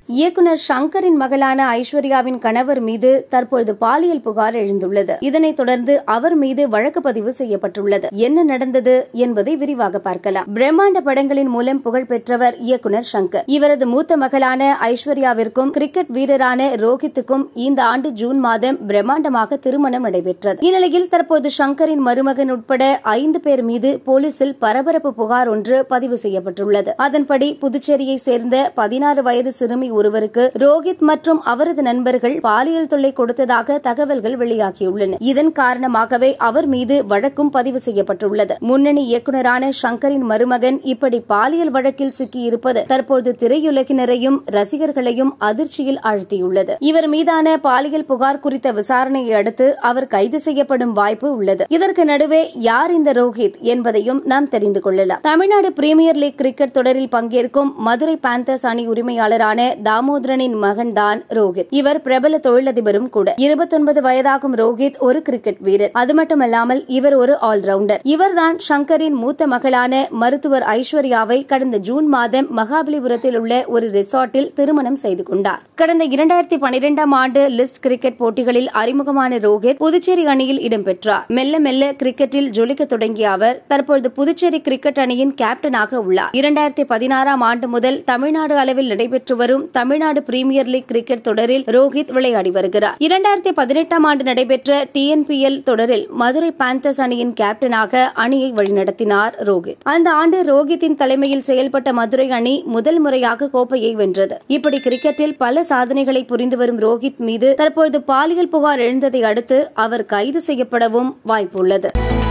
இயக்குனர் சங்கரின் மகளான ஐஸ்வர்யாவின் கணவர் மீது தற்பொழுது பாலியல் புகார் எழுந்துள்ளது இதனைத் தொடர்ந்து அவர் மீது வழக்கு பதிவு செய்யப்பட்டுள்ளது என்ன நடந்தது என்பதை விரிவாக பார்க்கலாம் பிரம்மாண்ட படங்களின் மூலம் புகழ் பெற்றவர் இயக்குனர் சங்கர் இவரது மூத்த மகளான ஐஸ்வர்யாவிற்கும் கிரிக்கெட் வீரரான ரோஹித்துக்கும் இந்த ஆண்டு ஜூன் மாதம் பிரம்மாண்டமாக திருமணம் நடைபெற்றது இந்நிலையில் தற்போது சங்கரின் மருமகன் உட்பட ஐந்து பேர் மீது போலீசில் பரபரப்பு புகார் ஒன்று பதிவு செய்யப்பட்டுள்ளது அதன்படி புதுச்சேரியை சேர்ந்த பதினாறு வயது சிறுமி ஒருவருக்கு ரோஹித் மற்றும் அவரது நண்பர்கள் பாலியல் தொல்லை கொடுத்ததாக தகவல்கள் வெளியாகியுள்ளன இதன் காரணமாகவே அவர் மீது வழக்கும் பதிவு செய்யப்பட்டுள்ளது முன்னணி இயக்குநரான சங்கரின் மருமகன் இப்படி பாலியல் வழக்கில் சிக்கியிருப்பது தற்போது திரையுலகினரையும் ரசிகர்களையும் அதிர்ச்சியில் ஆழ்த்தியுள்ளது இவர் மீதான பாலியல் புகார் குறித்த விசாரணையை அடுத்து அவர் கைது செய்யப்படும் வாய்ப்பு உள்ளது இதற்கு நடுவே யார் இந்த ரோஹித் என்பதையும் நாம் தெரிந்து கொள்ளலாம் தமிழ்நாடு பிரீமியர் லீக் கிரிக்கெட் தொடரில் பங்கேற்கும் மதுரை பாந்தர்ஸ் அணி உரிமையாளரான தாமோதரனின் மகன்தான் ரோஹித் இவர் பிரபல தொழிலதிபரும் கூட இருபத்தொன்பது வயதாகும் ரோஹித் ஒரு கிரிக்கெட் வீரர் அது மட்டுமல்லாமல் இவர் ஒரு ஆல்ரவுண்டர் இவர்தான் சங்கரின் மூத்த மகளான மருத்துவர் ஐஸ்வர்யாவை கடந்த ஜூன் மாதம் மகாபலிபுரத்தில் உள்ள ஒரு ரிசார்ட்டில் திருமணம் செய்து கொண்டார் கடந்த இரண்டாயிரத்தி பனிரெண்டாம் ஆண்டு லிஸ்ட் கிரிக்கெட் போட்டிகளில் அறிமுகமான ரோஹித் புதுச்சேரி அணியில் இடம்பெற்றார் மெல்ல மெல்ல கிரிக்கெட்டில் ஜொலிக்க தொடங்கிய அவர் தற்பொழுது புதுச்சேரி கிரிக்கெட் அணியின் கேப்டனாக உள்ளார் இரண்டாயிரத்தி பதினாறாம் ஆண்டு முதல் தமிழ்நாடு அளவில் நடைபெற்று வரும் தமிழ்நாடு பிரீமியர் லீக் கிரிக்கெட் தொடரில் ரோஹித் விளையாடி வருகிறார் இரண்டாயிரத்தி பதினெட்டாம் ஆண்டு நடைபெற்ற டிஎன்பிஎல் தொடரில் மதுரை பாந்தர்ஸ் அணியின் கேப்டனாக அணியை வழிநடத்தினார் ரோஹித் அந்த ஆண்டு ரோஹித்தின் தலைமையில் செயல்பட்ட மதுரை அணி முதல் முறையாக கோப்பையை வென்றது இப்படி கிரிக்கெட்டில் பல சாதனைகளை புரிந்து வரும் ரோஹித் மீது தற்பொழுது பாலியல் புகார் எழுந்ததை அடுத்து அவர் கைது செய்யப்படவும் வாய்ப்புள்ளது